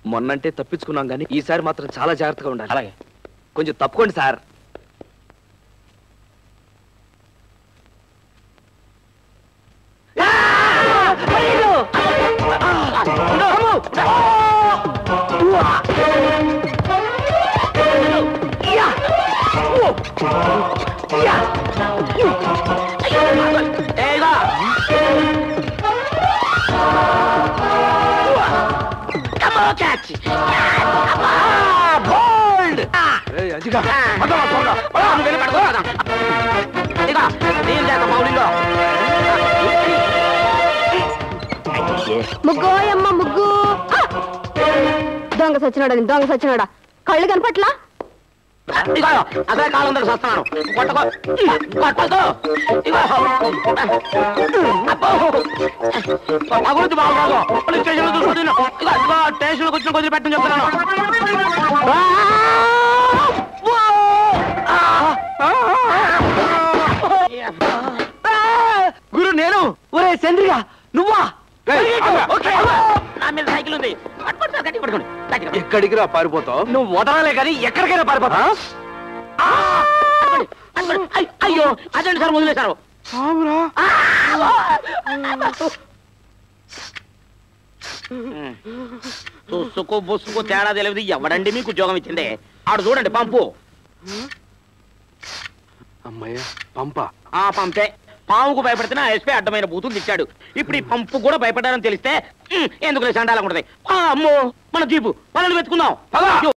మొన్నంటే తప్పించుకున్నాం కానీ ఈసారి మాత్రం చాలా జాగ్రత్తగా ఉండాలి అలాగే కొంచెం తప్పుకోండి సార్ ఏయ్, అంజిగా, పదవా, త్వరగా. ముగ్గోయమ్మ ముగ్గు ఆ! దొంగ సచ్చినాడని దొంగ సచ్చినాడా కళ్ళు కనపట్లా అదే కాలం దగ్గర వస్తున్నాను కొట్టకో కొట్టకో ఇగో అబ్బో మా గురించి బాగుండదు పోలీస్ స్టేషన్లో చూసుకొని ఇగో ఇగో స్టేషన్కి వచ్చిన కొద్దిగా పెట్టని చెప్తున్నాను ఆ! ఓ! ఆ! గురు నేను ఒరే చంద్రిగా నువ్వా ఏయ్, ఆగు. ఓకే. నా మీద సైకిల్ ఉంది పట్టుకోండి సార్, గట్టిగా పట్టుకోండి గట్టిగా ఎక్కడికి రా పారిపోతావు నువ్వు వదలలే కానీ ఎక్కడికైనా పారిపోతా ఆ! పట్టుకోండి, పట్టుకోండి. అయ్- అయ్యో అదండి సార్ వదిలేశారు చూసుకో బొసుకో తేడా తెలియదు ఎవడండి మీకు ఉద్యోగం ఇచ్చింది ఆడు చూడండి పంపు అమ్మయ్య పంప ఆ పంపే పాముకు భయపడితే ఎస్పీ అడ్డమైన బూతులు తెచ్చాడు ఇప్పుడు ఈ పంపు కూడా భయపడాలని తెలిస్తే ఉమ్, ఎందుకు సండాలకుంటది అమ్మో మన జీపు మనల్ని వెతుకుందాం పద.